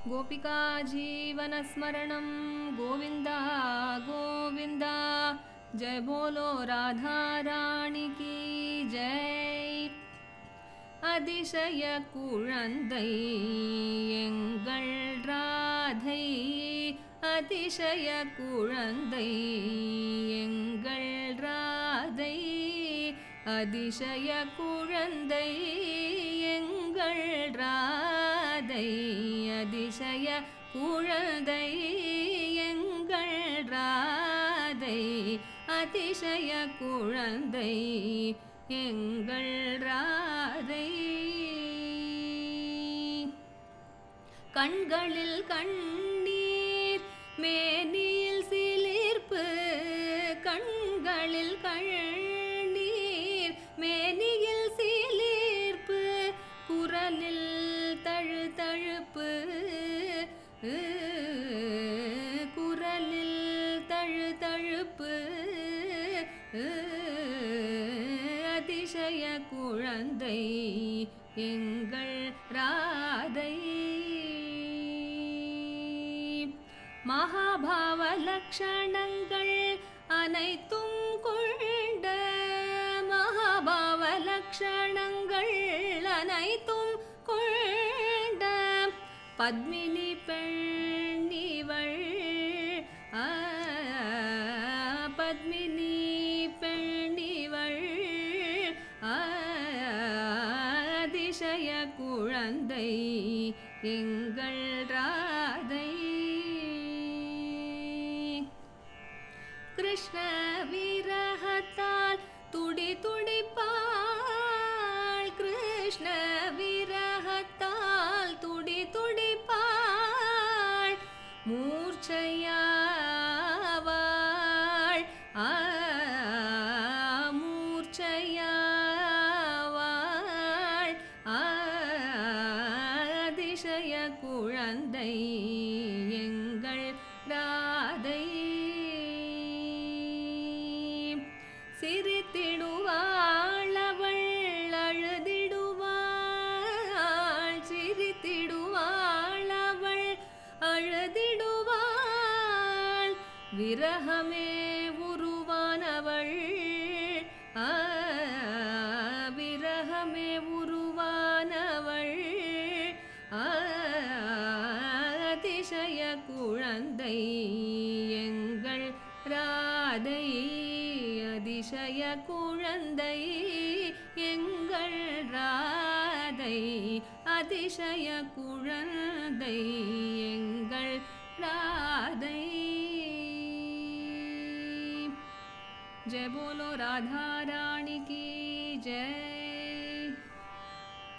गोपिका जीवनस्मरणं गोविन्द गोविन्द जय बोलो राधा रानी की जय அதிசய குழந்தை எங்கள் ராதை அதிசய குழந்தை எங்கள் ராதை அதிசய குழந்தை எங்கள் ராதை அதிசய குழந்தை எங்கள் ராதை அதிசய குழந்தை எங்கள் ராதை கண்களில் கண்ணீர் மேனியில் சிலிர்ப்பு கண்களில் கண்ணீர் மேனியில் சிலிர்ப்பு குரலில் தழு தழுப்பு குரலில் தழு தழுப்பு அதிசய குழந்தை எங்கள் ராதை மகாபாவ லக்ஷணங்கள் அனைத்தும் கொண்ட மகாபாவ லக்ஷணங்கள் அனைத்தும் கொண்ட பத்மினி பெண்ணிவள் ஆ, பத்மினி பெண்ணிவள் ஆ, அதிசய குழந்தை எங்கள் ராதை கிருஷ்ண விரகத்தால் துடி துடிப்பாள் கிருஷ்ண விரகத்தால் துடி துடிப்பாள் மூர்ச்சையாவாள் ஆ, மூர்ச்சையாவாள் ஆ, அதிசய குழந்தை எங்கள் ராதை சிரித்திடுவாள் அவள் அழுதிடுவாள் சிரித்திடுவாள் அவள் அழுதிடுவாள் விரகமே உருவானவள் ஆ, விரகமே உருவானவள் ஆ, அதிசய குழந்தை எங்கள் ராதை அதிசய குழந்தை எங்கள் ராதை அதிசய குழந்தை எங்கள் ராதை जय बोलो राधा रानी